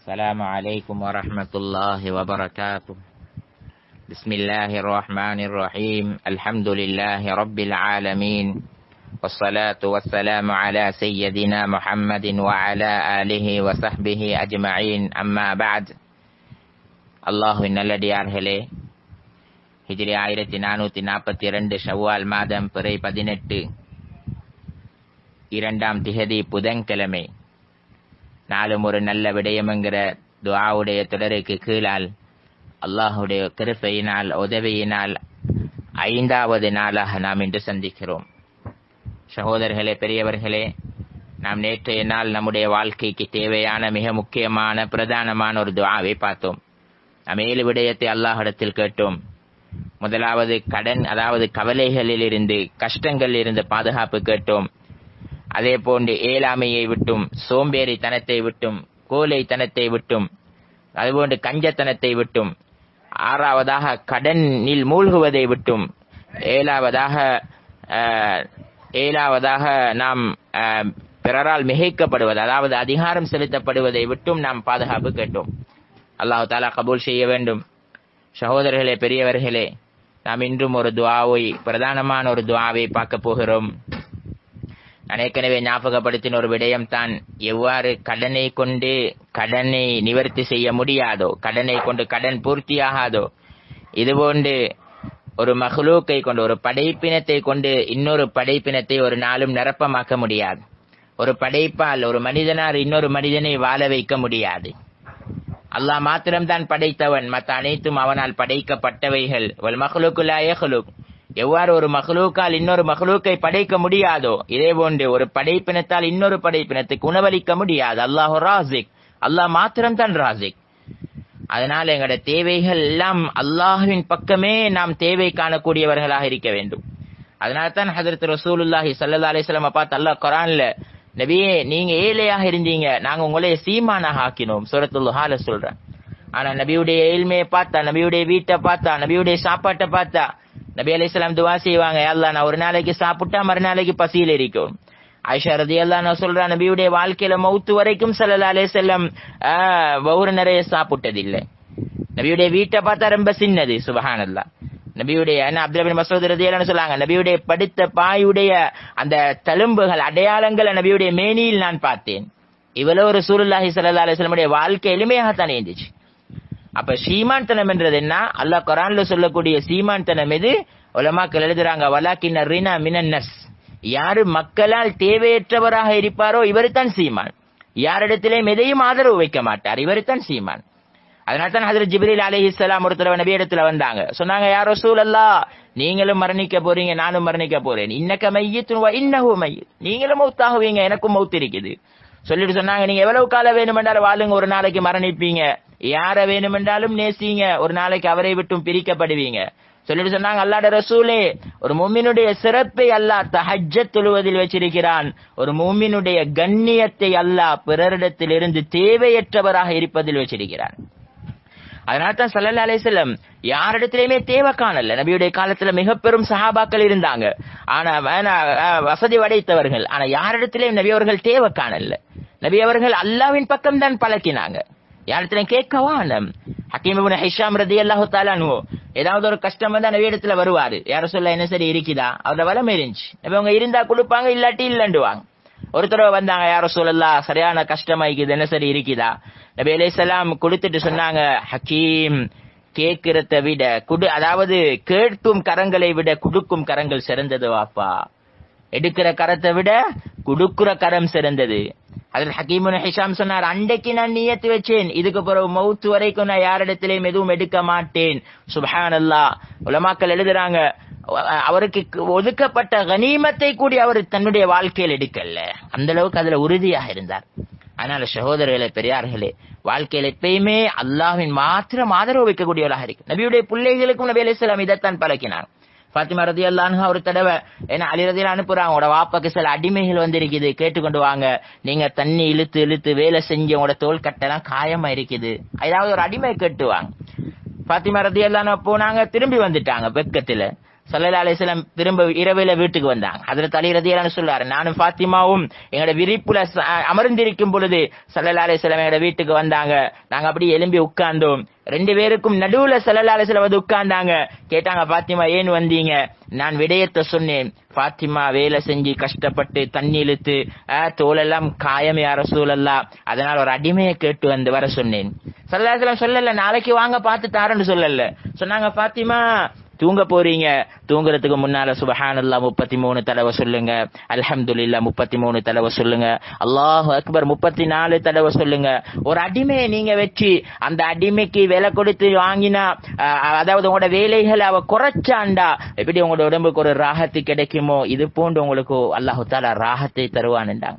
السلام عليكم ورحمة الله وبركاته بسم الله الرحمن الرحيم الحمد لله رب العالمين والصلاة والسلام على سيدنا محمد وعلى آله وصحبه أجمعين أما بعد அல்லாஹுவின் நல்லடியார்களே ஹிஜ்ரி ஆயிரத்தி நானூத்தி நாற்பத்தி இரண்டு ஷவ்வால் மாதம் பிறை பதினெட்டு இரண்டாம் திகதி புதன்கிழமை நாளும் ஒரு நல்ல விடயம்ங்கிற துஆவுடைய தொடருக்கு கீழால் அல்லாஹுடைய கிருப்பையினால் உதவியினால் ஐந்தாவது நாளாக நாம் இன்று சந்திக்கிறோம் சகோதரர்களே பெரியவர்களே நாம் நேற்றைய நாள் நம்முடைய வாழ்க்கைக்கு தேவையான மிக முக்கியமான பிரதானமான ஒரு துஆவை பார்த்தோம் நாம் ஏழு விடயத்தை அல்லாஹிடத்தில் கேட்டோம் முதலாவது கடன் அதாவது கவலைகளில் இருந்து கஷ்டங்களில் இருந்து பாதுகாப்பு கேட்டோம் அதே போன்று ஏழாமையை விட்டும் சோம்பேறித்தனத்தை விட்டும் கோலைத்தனத்தை விட்டும் அதுபோன்று கஞ்சத்தனத்தை விட்டும் ஆறாவதாக கடனில் மூழ்குவதை விட்டும் ஏழாவதாக ஆஹ், ஏழாவதாக நாம் ஆஹ், பிறரால் மிகைக்கப்படுவது அதாவது அதிகாரம் செலுத்தப்படுவதை விட்டும் நாம் பாதுகாப்பு கேட்டோம் அல்லாஹ் தாலா கபூல் செய்ய வேண்டும் சகோதரர்களே பெரியவர்களே நாம் இன்றும் ஒரு துவாவை பிரதானமான ஒரு துவாவை பார்க்க போகிறோம் நான் ஏற்கனவே ஞாபகப்படுத்தின ஒரு விடயம் தான் எவ்வாறு கடனை கொண்டு கடனை நிவர்த்தி செய்ய முடியாதோ கடனை கொண்டு கடன் பூர்த்தியாகாதோ இதுபோன்று ஒரு மஹ்லூக்கை கொண்டு ஒரு படைப்பினத்தை கொண்டு இன்னொரு படைப்பினத்தை ஒரு நாளும் நிரப்பமாக்க முடியாது ஒரு படைப்பால் ஒரு மனிதனார் இன்னொரு மனிதனை வாழ வைக்க முடியாது அல்லாஹ் மாத்திரம்தான் படைத்தவன் மற்ற அனைத்தும் அவனால் படைக்கப்பட்டவைகள் வல் மஹ்லூக்குலா யஹ்லுக் எவ்வாறு ஒரு மஹ்லூக்கால் இன்னொரு மஹ்லூக்கை படைக்க முடியாதோ இதே போன்று ஒரு படைப்பினத்தால் இன்னொரு படைப்பினத்துக்கு உணவளிக்க முடியாது அல்லாஹ் ராசிக் அல்லாஹ் மாத்திரம்தான் ராசிக் அதனால் எங்களோட தேவைகள் எல்லாம் அல்லாஹ்வின் பக்கமே நாம் தேவை காணக்கூடியவர்களாக இருக்க வேண்டும் அதனால தான் ஹதரத் ரசூலுல்லாஹி ஸல்லல்லாஹு அலைஹி வஸல்லம் பார்த்து அல்லாஹ் குர்ஆன்ல நபியே நீங்க ஏழையாக இருந்தீங்க நாங்க உங்களை சீமானாக ஆக்கினோம் சூரத்துல் ஹால சொல்றேன் ஆனா நபியுடைய ஏழ்மையை பார்த்தா நபியுடைய வீட்டை பார்த்தா நபியுடைய சாப்பாட்டை பார்த்தா நபி அலைஹிஸ்ஸலாம் துவா செய்வாங்க "யா அல்லாஹ் நான் ஒரு நாளைக்கு சாப்பிட்டா மறுநாளைக்கு பசியில் இருக்கும் ஆயிஷா ரதி நான் சொல்றா நபியுடைய வாழ்க்கையில மௌத்து வரைக்கும் சல்லல்லா அலைஹி செல்லம் வவுறு நிறைய சாப்பிட்டதில்லை நபியுடைய வீட்டை பார்த்தா ரொம்ப சின்னது சுபஹானல்லாஹ் நபியுடைய என்ன அப்துல் பின் மசூத் ரதியல்லான்னு சொல்லாங்க நபியுடைய படுத்த பாயுடைய அந்த தழும்புகள் அடையாளங்களை நபியுடைய மேனியில் நான் பார்த்தேன் இவ்வளவு ஒரு சூருல்லாஹி ஸல்லல்லாஹு அலைஹி வஸல்லமுடைய வாழ்க்கை எளிமையாகத்தான் இருந்துச்சு அப்ப சீமான்தனம் என்றது என்ன அல்லாஹ் குரான்ல சொல்லக்கூடிய சீமான்தனம் எது உலமாக்கள் எழுதுறாங்க வலாக்கின் ரினா மினன் நஸ் யாரு மக்களால் தேவையற்றவராக இருப்பாரோ இவருதான் சீமான் யாரிடத்திலேயும் எதையும் ஆதரவு வைக்க மாட்டார் இவருதான் சீமான் அதனால தான் ஹதரத் ஜிப்ரீல் அலைஹிஸ்ஸலாம் ஒரு தடவை நபி இடத்துல வந்தாங்க சொன்னாங்க யார் ரசூலல்லா நீங்களும் மரணிக்க போறீங்க நானும் மரணிக்க போறேன் இன்னக்க மையத்து வ இன்னஹு மையத் நீங்களும் மௌத்தாகுவீங்க எனக்கும் மௌத் இருக்குது சொல்லிட்டு சொன்னாங்க நீங்க எவ்வளவு காலம் வேணுமென்றாலும் வாழுங்க ஒரு நாளைக்கு மரணிப்பீங்க யார வேணுமென்றாலும் நேசிங்க ஒரு நாளைக்கு அவரை விட்டும் பிரிக்கப்படுவீங்க சொல்லிட்டு சொன்னாங்க அல்லாட ரசூலே ஒரு மும்மினுடைய சிறப்பை அல்லாஹ் தஹஜ்ஜத் தொழுவதில் வச்சிருக்கிறான் ஒரு மும்மினுடைய கண்ணியத்தை அல்லாஹ் பிறரிடத்திலிருந்து தேவையற்றவராக இருப்பதில் வச்சிருக்கிறான் அதனால தான் சல்லல்லா அலிஸ்லம் யாரிடத்திலையுமே தேவை காணல நபியுடைய காலத்துல மிக பெரும் சஹாபாக்கள் இருந்தாங்க ஆனா வேணா, அஹ், வசதி படைத்தவர்கள் ஆனா யாரிடத்திலையும் நபி அவர்கள் தேவை காணல நபி அவர்கள் அல்லாவின் பக்கம் தான் பழக்கினாங்க யாரிடத்திலையும் கேட்கவா ஹக்கீம் இப்னு ஹிஷாம் ரதி அல்லாஹு தாலானு ஏதாவது ஒரு கஷ்டம் வந்தா நபி இடத்துல வருவாரு யார சொல்ல என்ன சரி இருக்குதா அவரோட வளம் இருந்துச்சு நபி அவங்க இருந்தா கொடுப்பாங்க இல்லாட்டி இல்லண்டுவாங்க ஒரு தடவை வந்தாங்க யார சொல்லலாம் சரியான கஷ்டமாயிக்குது என்ன சரி இருக்குதா நபி அலைஹிஸ்ஸலாம் கொடுத்துட்டு சொன்னாங்க ஹக்கீம் கேட்கிறத விட குடு அதாவது கேட்கும் கரங்களை விட குடுக்கும் கரங்கள் சிறந்தது வாப்பா எடுக்கிற கரத்தை விட குடுக்குற கரம் சிறந்தது அதில் ஹக்கீமுன் ஹிஷாம் சொன்னார் அன்றைக்கு நான் நியத்து வச்சேன் இதுக்கு பிறகு மௌத்து வரைக்கும் நான் யாரிடத்திலையும் எதுவும் எடுக்க மாட்டேன் சுபஹானல்லாஹ் உலமாக்கள் எழுதுறாங்க அ- அவருக்கு ஒதுக்கப்பட்ட கனிமத்தை கூடி அவர் தன்னுடைய வாழ்க்கையில் எடுக்கல அந்த அளவுக்கு அதுல உறுதியாக இருந்தார் அதனால சகோதரர்களே பெரியார்களே வாழ்க்கையில் எப்பயுமே அல்லாஹ்வின் மாத்திரம் ஆதரவு வைக்கக்கூடியவர்களாக இருக்கு நபியுடைய பிள்ளைகளுக்கும் நபி அலைஹிஸ்ஸலாம் இதைத்தான் பழக்கினார் பாத்திமா ரதி அல்லான்ஹா ஒரு தடவை ஏன்னா அலி ரதியில அனுப்புறாங்க உங்களோட வாப்பாக்கு சில அடிமைகள் வந்திருக்குது கேட்டுக்கொண்டு வாங்க நீங்க தண்ணி இழுத்து இழுத்து வேலை செஞ்சு உங்களோட தோல் கட்டெல்லாம் காயமா இருக்குது ஏதாவது ஒரு அடிமை கேட்டுவாங்க பாத்திமா ரதி போனாங்க திரும்பி வந்துட்டாங்க வெக்கத்துல சல்லல்லா அலிஸ்லாம் திரும்ப இரவில வீட்டுக்கு வந்தாங்க அதுல தலி ரதியலான்னு சொல்றாரு நானும் ஃபாத்திமாவும் எங்களோட விரிப்புல ச- அமர்ந்திருக்கும் பொழுது சல்லல்லா அலிஸ்லாம் எங்களோட வீட்டுக்கு வந்தாங்க நாங்க அப்படியே எலும்பி உட்கார்ந்தோம் ரெண்டு பேருக்கும் நடுவுல சல்லல்லா அலிஸ்லாம் வந்து உட்கார்ந்தாங்க கேட்டாங்க ஃபாத்திமா ஏன் வந்தீங்க நான் விடயத்தை சொன்னேன் ஃபாத்திமா வேலை செஞ்சு கஷ்டப்பட்டு தண்ணி இழுத்து ஆஹ், தோலெல்லாம் காயம் யார சூழல்லா அதனால ஒரு அடிமையை கேட்டு வந்து வர சொன்னேன் சல்லாஹலம் சொல்லல நாளைக்கு வாங்க பார்த்து தாரேன்னு சொல்லல சொன்னாங்க ஃபாத்திமா தூங்க போறீங்க தூங்குறதுக்கு முன்னால சுபஹானல்லா முப்பத்தி மூணு தடவை சொல்லுங்க அல்ஹம்துலில்லா முப்பத்தி மூணு தடவை சொல்லுங்க அல்லாஹ் அக்பர் முப்பத்தி நாலு தடவை சொல்லுங்க ஒரு அடிமையை நீங்க வச்சு அந்த அடிமைக்கு விலை கொடுத்து வாங்கினா அஹ், அதாவது உங்களோட வேலைகளை அவ குறைச்சாண்டா எப்படி உங்களோட உடம்புக்கு ஒரு ராகத்து கிடைக்குமோ இது போன்று உங்களுக்கு அல்லாஹு தாலா ராகத்தை தருவான்டாங்க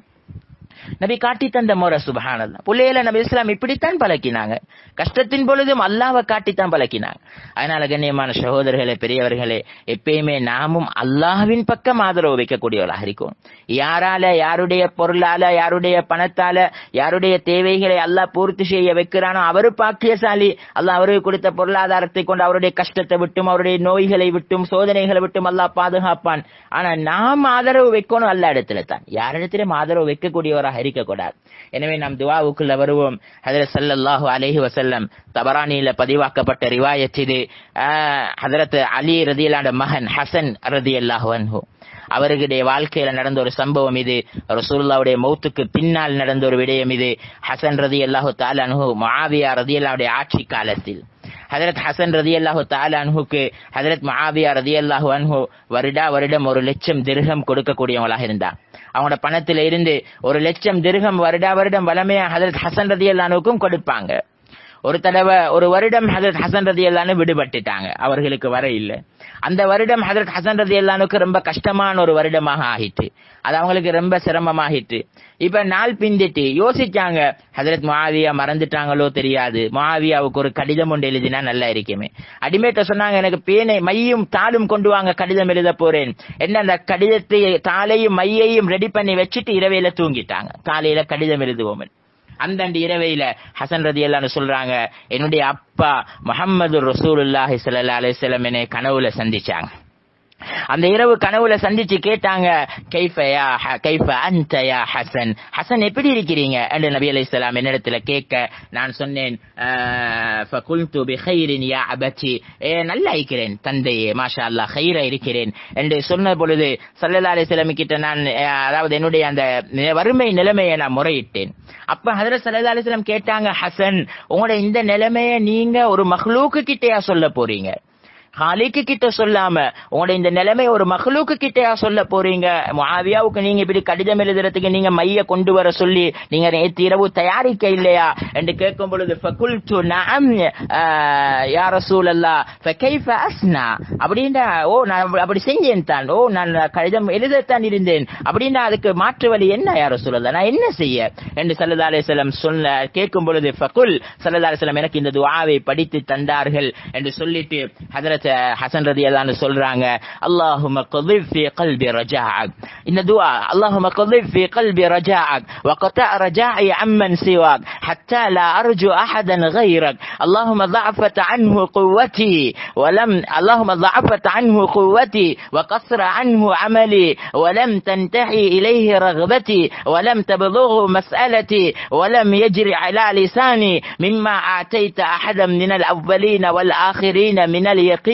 நபி காட்டி தந்த முறை சுபஹானல்லா புள்ளையில நபி இஸ்லாம் இப்படித்தான் பழக்கினாங்க கஷ்டத்தின் பொழுதும் அல்லாவை காட்டித்தான் பழக்கினாங்க அதனால கண்ணியமான சகோதரர்களே பெரியவர்களே எப்பயுமே நாமும் அல்லாஹ்வின் பக்கம் ஆதரவு வைக்கக்கூடியவர்களாக இருக்கும் யாரால யாருடைய பொருளால யாருடைய பணத்தால யாருடைய தேவைகளை அல்லாஹ் பூர்த்தி செய்ய வைக்கிறானோ அவரு பாக்கியசாலி அல்லாஹ் அவருக்கு கொடுத்த பொருளாதாரத்தை கொண்டு அவருடைய கஷ்டத்தை விட்டும் அவருடைய நோய்களை விட்டும் சோதனைகளை விட்டும் அல்லாஹ் பாதுகாப்பான் ஆனா நாம் ஆதரவு வைக்கணும் அல்ல இடத்துல தான் யாரிடத்திலும் ஆதரவு வைக்கக்கூடியவராக இருக்கக்கூடாது எனவே நாம் துவாவுக்குள்ள வருவோம் ஹதரத் ஸல்லல்லாஹு அலைஹி வஸல்லம் தபரானியில பதிவாக்கப்பட்ட ரிவாயத் இது ஆஹ், ஹதரத் அலி ரதியல்லான மகன் ஹசன் ரதியல்லாஹு அன்ஹு அவர்களுடைய வாழ்க்கையில நடந்த ஒரு சம்பவம் இது ரசூலுல்லாவுடைய மௌத்துக்கு பின்னால் நடந்த ஒரு விடயம் இது ஹசன் ரதி அல்லாஹு தால அனுகு மாவியா ரதி அல்லாவுடைய ஆட்சி காலத்தில் ஹதரத் ஹசன் ரதி அல்லாஹு தால அனுகுக்கு ஹதரத் மஹாவியா ரதி அல்லாஹு அன்ஹு வருடா வருடம் ஒரு லட்சம் திருகம் கொடுக்கக்கூடியவங்களாக இருந்தா அவங்களோட பணத்தில இருந்து ஒரு லட்சம் திருகம் வருடா வருடம் வளமையா ஹதரத் ஹசன் ரதி அல்லானுக்கும் கொடுப்பாங்க ஒரு தடவை ஒரு வருடம் ஹதரத் ஹசன் ரதி அல்லான்னு விடுபட்டுட்டாங்க அவர்களுக்கு வர இல்ல அந்த வருடம் ஹதரத் ஹசன் ரதி அல்லானுக்கு ரொம்ப கஷ்டமான ஒரு வருடமாக ஆகிட்டு அது அவங்களுக்கு ரொம்ப சிரமமாகிட்டு இப்ப நாள் பிந்திட்டு யோசிச்சாங்க ஹதரத் மாவியா மறந்துட்டாங்களோ தெரியாது மாவியாவுக்கு ஒரு கடிதம் ஒன்று எழுதினா நல்லா இருக்குமே அடிமேட்ட சொன்னாங்க எனக்கு பேனை மையும் தாளும் கொண்டு வாங்க கடிதம் எழுத போறேன் என்ன அந்த கடிதத்தை தாளையும் மையையும் ரெடி பண்ணி வச்சுட்டு இரவையில தூங்கிட்டாங்க காலையில கடிதம் எழுதுவோம் அந்த இரவையில ஹசன் ரதி சொல்றாங்க என்னுடைய அப்பா முஹம்மது ரசூலுல்லாஹி ஸல்லல்லாஹு அலைஹி வஸல்லம் என்னை கனவுல சந்திச்சாங்க அந்த இரவு கனவுல சந்திச்சு கேட்டாங்க கைஃப யா ஹ- கைஃப அன்த யா ஹசன் ஹசன் எப்படி இருக்கிறீங்க என்று நபி அலைஹிஸ்ஸலாம் என்னிடத்துல கேட்க நான் சொன்னேன் ஆஹ், ஃபகுல்து பிகைரின் யா அபச்சி ஏ நல்லா இருக்கிறேன் தந்தையே மாஷா அல்லாஹ் ஹைரா இருக்கிறேன் என்று சொன்ன பொழுது சல்லல்லா அலைஹிஸ்ஸலாம் கிட்ட நான் அஹ், அதாவது என்னுடைய அந்த நி- வறுமை நிலைமையை நான் முறையிட்டேன் அப்ப ஹதரத் சல்லல்லா அலைஹிஸ்ஸலாம் கேட்டாங்க ஹசன் உங்களோட இந்த நிலைமையை நீங்க ஒரு மஹ்லூக்கு கிட்டயா சொல்ல போறீங்க ஹாலிக்கு கிட்ட சொல்லாம உங்களோட இந்த நிலைமை ஒரு மகளுக்கு கிட்டயா சொல்ல போறீங்க முஆவியாவுக்கு நீங்க இப்படி கடிதம் எழுதுறதுக்கு நீங்க மைய கொண்டு வர சொல்லி நீங்க நேற்று இரவு தயாரிக்க இல்லையா என்று கேட்கும் பொழுது ஃபகுல்து நஅம் ஆஹ், யா ரசூலல்லாஹ் ஃபகைஃப அஸ்னா அப்படின்னா ஓ நான் அப்படி செஞ்சேன் தான் ஓ நான் கடிதம் எழுதத்தான் இருந்தேன் அப்படின்னா அதுக்கு மாற்று வழி என்ன யா ரசூலல்லாஹ் நான் என்ன செய்ய என்று சல்லல்லாஹு அலைஹி வஸல்லம் சொல்ல கேட்கும் பொழுது ஃபகுல் சல்லல்லாஹு அலைஹி வஸல்லம் எனக்கு இந்த துஆவை படித்து தந்தார்கள் என்று சொல்லிட்டு ஹஜரத் ஹசன் ரதியல்லாஹு சொல்றாங்க அல்லாஹும்ம கதிப் ஃபீ கல்பி ரஜாஅக் இந்த துஆ அல்லாஹும்ம கதிப் ஃபீ கல்பி ரஜாஅக் وقطع رجاعي عمن سواك حتى لا أرجو أحدا غيرك اللهم ضعفت عنه قوتي ولم اللهم ضعفت عنه قوتي وقصر عنه عملي ولم تنتهي إليه رغبتي ولم تبلغه مسألتي ولم يجري على لساني مما آتيت أحدا من الأولين والآخرين من اليقين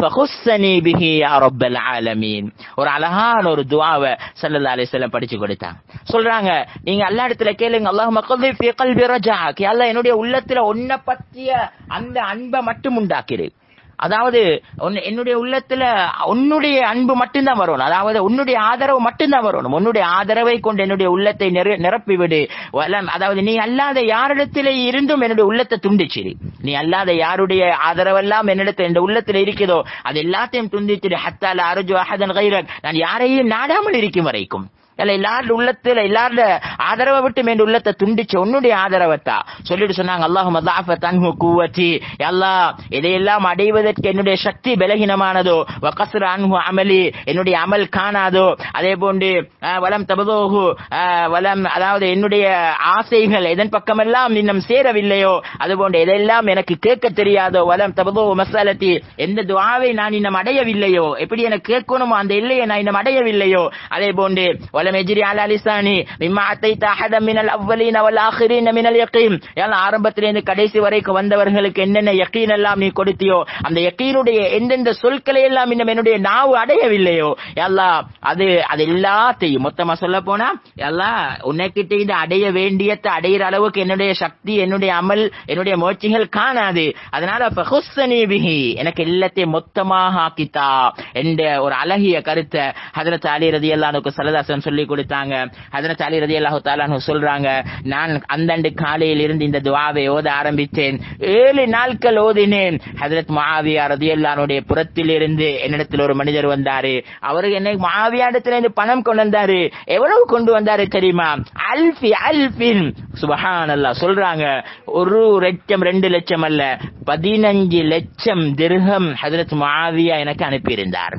فخصني به يا رب العالمين ஒரு அழகான ஒரு துஆவை ஸல்லல்லாஹு அலைஹி வஸல்லம் படிச்சு கொடுத்தாங்க சொல்றாங்க நீங்க எல்லா இடத்துல கேளுங்க அல்லாஹும்ம கல்லி ஃபீ கல்பி ரஜாக் யா அல்லாஹ் என்னுடைய உள்ளத்துல உன்னை பற்றிய அந்த அன்பை மட்டும் உண்டாக்கிடு அதாவது உன்னை- என்னுடைய உள்ளத்துல உன்னுடைய அன்பு மட்டும்தான் வரணும் அதாவது உன்னுடைய ஆதரவு மட்டும்தான் வரணும் உன்னுடைய ஆதரவை கொண்டு என்னுடைய உள்ளத்தை நிர- நிரப்பி விடு வலம் அதாவது நீ அல்லாத யாரிடத்திலே இருந்தும் என்னுடைய உள்ளத்தை துண்டிச்சிரு நீ அல்லாத யாருடைய ஆதரவெல்லாம் என்னிடத்தில் என் உள்ளத்தில் இருக்கிறதோ அது எல்லாத்தையும் துண்டிச்சிரு ஹத்தால அருஜு அஹதன் கைரக் நான் யாரையும் நாடாமல் இருக்கும் வரைக்கும் இல்ல எல்லாருடைய உள்ளத்துல எல்லாருடைய ஆதரவை விட்டு மேண்டு உள்ளத்தை துண்டிச்ச உன்னுடைய ஆதரவத்தா சொல்லிட்டு சொன்னாங்க அல்லாஹும் அல்லாஹ தன்ஹு கூவத்தி அல்லா இதையெல்லாம் அடைவதற்கு என்னுடைய சக்தி பலகீனமானதோ வகசுர அன்ஹு அமலி என்னுடைய அமல் காணாதோ அதே போன்று அஹ், வலம் தபதோஹு அஹ், வலம் அதாவது என்னுடைய ஆசைகள் எதன் பக்கமெல்லாம் இன்னும் சேரவில்லையோ அதுபோன்று எதெல்லாம் எனக்கு கேட்க தெரியாதோ வலம் தபதோ மசாலத்தி எந்த துவாவை நான் இன்னும் அடையவில்லையோ எப்படி எனக்கு கேட்கணுமோ அந்த எல்லையை நான் இன்னும் அடையவில்லையோ அதே போன்று வலம் எஜிரி அலா லிசானி மிம்மா அத்தைத்த அஹதம் மினல் அவ்வலீன வல் ஆஹிரீன மினல் யகீன் ஏன்னா ஆரம்பத்திலிருந்து கடைசி வரைக்கும் வந்தவர்களுக்கு என்னென்ன யக்கீன் எல்லாம் நீ கொடுத்தியோ அந்த யக்கீனுடைய எந்தெந்த சொற்களை எல்லாம் இன்னும் என்னுடைய நாவு அடையவில்லையோ எல்லா அது அது எல்லாத்தையும் மொத்தமா சொல்ல போனா எல்லா உன்னைக்கிட்ட இது அடைய வேண்டியத்தை அடையிற அளவுக்கு என்னுடைய சக்தி என்னுடைய அமல் என்னுடைய முயற்சிகள் காணாது அதனால ஃபஹுஸ்ஸனி பிஹி எனக்கு எல்லாத்தையும் மொத்தமாக ஆக்கித்தா என்ற ஒரு அழகிய கருத்தை ஹதரத் அலி ரதி அல்லானுக்கு சலதாசன் சொல்லி கொடுத்தாங்க ஹதரத் அலி ரதி அல்லாஹு தாலானு சொல்றாங்க நான் அந்தண்டு காலையில் இருந்து இந்த துவாவை ஓத ஆரம்பித்தேன் ஏழு நாட்கள் ஓதினேன் ஹதரத் மாவியா ரதி அல்லானுடைய புறத்தில் இருந்து என்னிடத்தில் ஒரு மனிதர் வந்தாரு அவருக்கு என்ன மாவியா இடத்துல இருந்து பணம் கொண்டு வந்தாரு எவ்வளவு கொண்டு வந்தாரு தெரியுமா அல்பி அல்பின் சுபஹான் சொல்றாங்க ஒரு லட்சம் ரெண்டு லட்சம் அல்ல பதினஞ்சு லட்சம் திர்ஹம் ஹதரத் மாவியா எனக்கு அனுப்பியிருந்தார்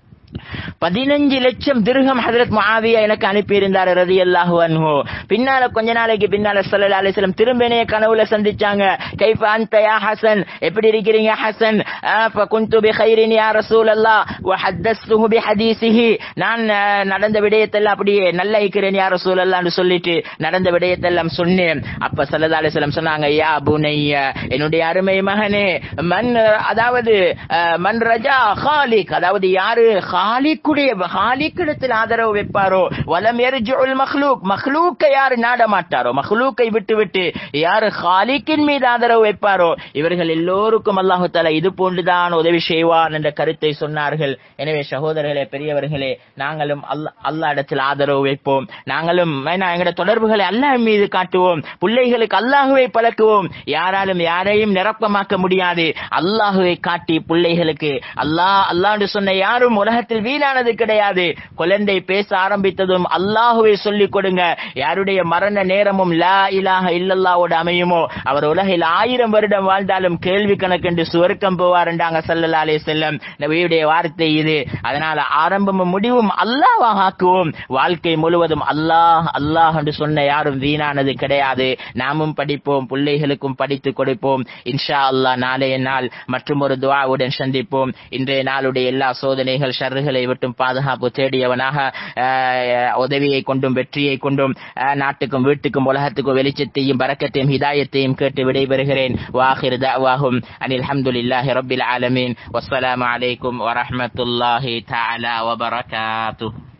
பதினஞ்சு லட்சம் திருகம் ஹதரத் முஆவியா எனக்கு அனுப்பியிருந்தார் ரதி அல்லாஹு அன்ஹு பின்னால கொஞ்ச நாளைக்கு பின்னால ஸல்லல்லாஹு அலைஹி வஸல்லம் திரும்பினே கனவுல சந்திச்சாங்க கைஃப அன்த யா ஹசன் எப்படி இருக்கிறீங்க ஹசன் ஃபகுன்து பிகைரின் யா ரசூலல்லாஹ் வஹத்தஸ்துஹு பிஹதீஸிஹி நான் அஹ், நடந்த விடயத்தெல்லாம் அப்படியே நல்ல இருக்கிறேன் யா ரசூலல்லாஹ்னு சொல்லிட்டு நடந்த விடயத்தெல்லாம் சொன்னேன் அப்ப ஸல்லல்லாஹு அலைஹி வஸல்லம் சொன்னாங்க யா புனைய என்னுடைய அருமை மகனே மன் அதாவது அஹ், மன் ரஜா ஹாலிக் அதாவது யாரு ஹாலிக்குடைய ஹாலிக்கிடத்தில் ஆதரவு வைப்பாரோ வலம் எரிஜுல் மஹ்லூக் மஹ்லூக்கை யாரு நாட மாட்டாரோ மஹ்லூக்கை விட்டு விட்டு யாரு ஹாலிக்கின் மீது ஆதரவு வைப்பாரோ இவர்கள் எல்லோருக்கும் அல்லாஹு தாலா இது போன்றுதான் உதவி செய்வார் என்ற கருத்தை சொன்னார்கள் எனவே சகோதரர்களே பெரியவர்களே நாங்களும் அல்ல அல்லா இடத்தில் ஆதரவு வைப்போம் நாங்களும் வேணா எங்கட தொடர்புகளை அல்லாஹ் மீது காட்டுவோம் பிள்ளைகளுக்கு அல்லாஹுவை பழக்குவோம் யாராலும் யாரையும் நிரப்பமாக்க முடியாது அல்லாஹுவை காட்டி பிள்ளைகளுக்கு அல்லாஹ் அல்லாஹ்னு சொன்ன யாரும் உலகத்தில் வீணானது கிடையாது குழந்தை பேச ஆரம்பித்ததும் அல்லாஹுவை சொல்லிக் கொடுங்க யாருடைய மரண நேரமும் லா இலாஹ இல்லல்லாவோட அமையுமோ அவர் உலகில் ஆயிரம் வருடம் வாழ்ந்தாலும் கேள்வி கணக்கென்று சுவர்க்கம் போவார் என்றாங்க சல்லல்லா அலைஹி செல்லம் நபியுடைய வார்த்தை இது அதனால ஆரம்பமும் முடிவும் அல்லாஹ்வாக ஆக்குவோம் வாழ்க்கை முழுவதும் அல்லாஹ் அல்லாஹ் என்று சொன்ன யாரும் வீணானது கிடையாது நாமும் படிப்போம் பிள்ளைகளுக்கும் படித்து கொடுப்போம் இன்ஷா அல்லாஹ் நாளைய நாள் மற்றும் ஒரு துவாவுடன் சந்திப்போம் இன்றைய நாளுடைய எல்லா சோதனைகள் ஷர்றுகளை விட்டும் பாதுகாப்பு தேடியவனாக ஆஹ், உதவியை கொண்டும் வெற்றியை கொண்டும் ஆஹ், நாட்டுக்கும் வீட்டுக்கும் உலகத்துக்கும் வெளிச்சத்தையும் பரக்கத்தையும் ஹிதாயத்தையும் கேட்டு விடைபெறுகிறேன் வாஹிர் தஅவாஹும் அனில் ஹம்துலில்லாஹி ரப்பில் ஆலமீன் வஸ்ஸலாமு அலைக்கும் வரஹ்மத்துல்லாஹி தஆலா வபரகாத்துஹு